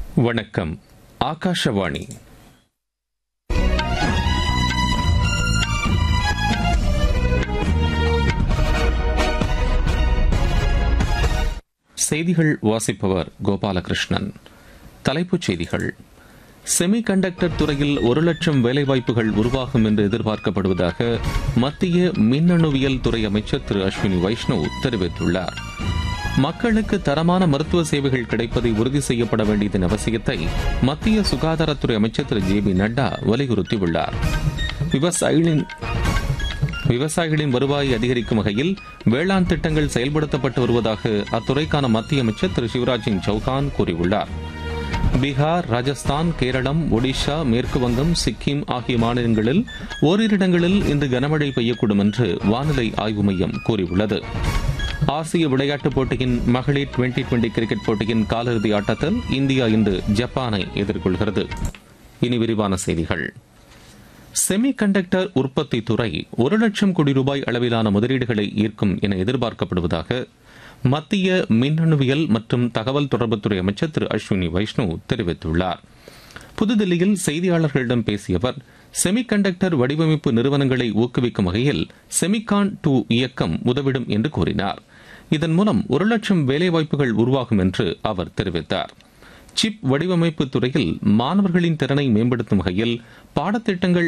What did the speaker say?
வணக்கம் ஆகாஷவாணி செய்திகள் வாசிப்பவர் கோபாலகிருஷ்ணன் தலைப்புச் செய்திகள் செமி கண்டக்டர் துறையில் ஒரு லட்சம் வேலைவாய்ப்புகள் உருவாகும் என்று எதிர்பார்க்கப்படுவதாக மத்திய மின்னணுவியல் துறை அமைச்சர் திரு அஸ்வினி வைஷ்ணவ் தெரிவித்துள்ளார் மக்களுக்கு தரமான மருத்துவ சேவைகள் கிடைப்பதை உறுதி செய்யப்பட வேண்டியதன் அவசியத்தை மத்திய சுகாதாரத்துறை அமைச்சர் திரு ஜே பி நட்டா வலியுறுத்தியுள்ளார் விவசாயிகளின் விவசாயிகளின் வருவாயை அதிகரிக்கும் வகையில் வேளாண் திட்டங்கள் செயல்படுத்தப்பட்டு வருவதாக அத்துறைக்கான மத்திய அமைச்சர் திரு சிவராஜ் சிங் சௌகான் கூறியுள்ளார் பீகார் ராஜஸ்தான் கேரளம் ஒடிஷா மேற்கு வங்கம் சிக்கிம் ஆகிய மாநிலங்களில் ஓரிரு இடங்களில் இன்று கனமழை பெய்யக்கூடும் என்று வானிலை ஆய்வு மையம் கூறியுள்ளது ஆசிய விளையாட்டுப் போட்டியின் மகளிர் டுவெண்டி டுவெண்டி கிரிக்கெட் போட்டியின் காலிறுதி ஆட்டத்தில் இந்தியா இன்று ஜப்பானை எதிர்கொள்கிறது இனி விரிவான செய்திகள் செமி கண்டக்டர் உற்பத்தி துறை ஒரு லட்சம் கோடி ரூபாய் அளவிலான முதலீடுகளை ஈர்க்கும் என எதிர்பார்க்கப்படுவதாக மத்திய மின்னணுவியல் மற்றும் தகவல் தொடர்புத்துறை அமைச்சர் திரு அஸ்வினி வைஷ்ணவ் தெரிவித்துள்ளார் புதுதில்லியில் செய்தியாளர்களிடம் பேசிய அவர் செமி கண்டக்டர் வடிவமைப்பு நிறுவனங்களை ஊக்குவிக்கும் வகையில் செமிகான் டூ இயக்கம் உதவிடும் என்று கூறினார் இதன் மூலம் ஒரு லட்சம் வேலைவாய்ப்புகள் உருவாகும் என்று அவர் தெரிவித்தார் சிப் வடிவமைப்பு துறையில் மாணவர்களின் திறனை மேம்படுத்தும் வகையில் பாடத்திட்டங்கள்